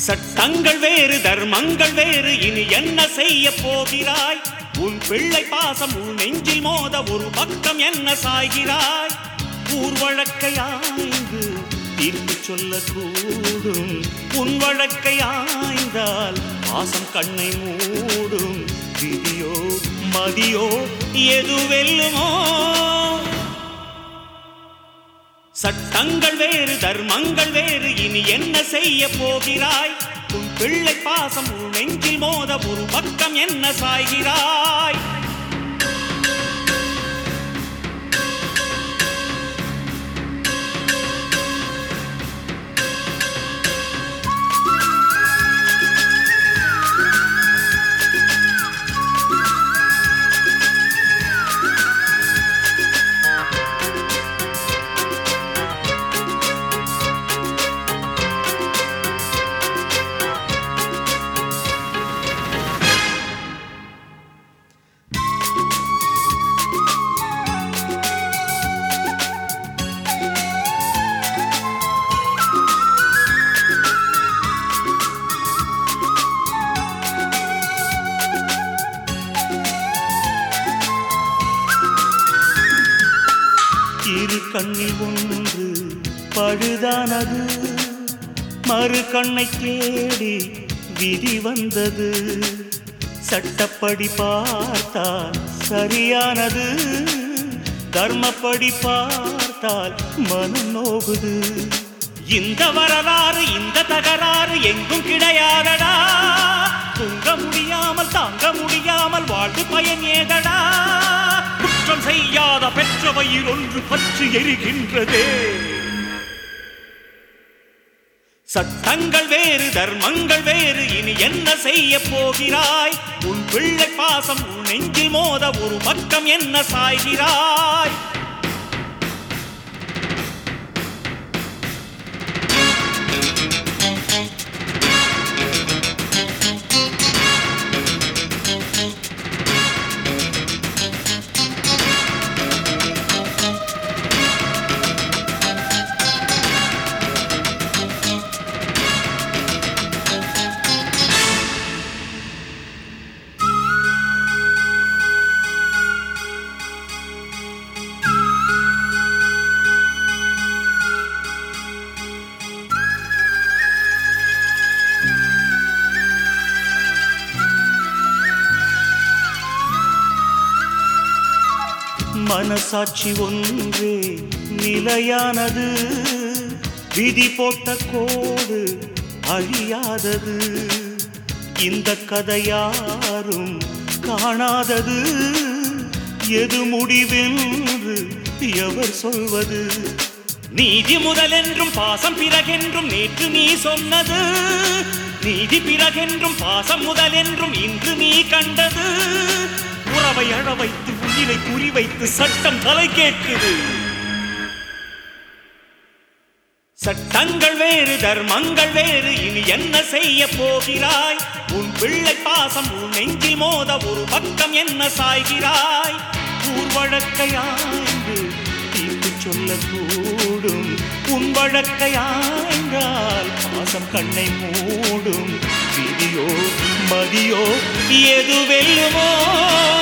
சட்டங்கள் வேறு தர்மங்கள் வேறு இனி என்ன செய்ய போகிறாய் உன் பிள்ளை பாசம் உன் நெஞ்சில் மோத ஒரு பக்கம் என்ன சாய்கிறாய் ஊர் வழக்கை ஆய்ந்து தீர்ப்பு சொல்லக்கூடும் உன் வழக்கை ஆய்ந்தால் பாசம் கண்ணை மூடும் விதியோ மதியோ எது வெல்லுமோ சட்டங்கள் வேறு தர்மங்கள் வேறு இனி என்ன செய்ய போகிறாய் உன் பிள்ளை பாசம் உன் நெஞ்சில் மோத ஒரு பக்கம் என்ன சாய்கிறாய் இரு கண்ணில் ஒன்று பழுதானது மறு கண்ணை தேடி விதி வந்தது சட்டப்படி பார்த்தால் சரியானது தர்மப்படி பார்த்தால் மனம் நோகுது இந்த வரலாறு இந்த தகராறு எங்கும் கிடையாதடா தூங்க முடியாமல் தாங்க முடியாமல் வாழ்வு பயன் ஏதடா குற்றம் செய்யாத பெற்ற வயிறு ஒன்று பற்றி எரிகின்றதே சட்டங்கள் வேறு தர்மங்கள் வேறு இனி என்ன செய்ய போகிறாய் உன் பிள்ளை பாசம் உன் நெஞ்சில் மோத ஒரு பக்கம் என்ன சாய்கிறாய் மனசாட்சி ஒன்றே நிலையானது விதி போட்ட கோடு அழியாதது இந்த கதையாரும் காணாதது எது முடிவென்று எவர் சொல்வது நீதி முதலென்றும் பாசம் பிறகென்றும் நேற்று நீ சொன்னது நீதி பிறகென்றும் பாசம் முதலென்றும் இன்று நீ கண்டது உறவை அழ வைத்து உயிரை குறிவைத்து சட்டம் தலை கேட்குது சட்டங்கள் வேறு தர்மங்கள் வேறு இனி என்ன செய்ய போகிறாய் உன் பிள்ளை பாசம் உன் நெஞ்சில் மோத ஒரு பக்கம் என்ன சாய்கிறாய் ஊர் வழக்கை ஆய்ந்து தீர்ப்பு சொல்லக்கூடும் உன் வழக்கை ஆய்ந்தால் பாசம் கண்ணை மூடும் விதியோ மதியோ எது வெல்லுமோ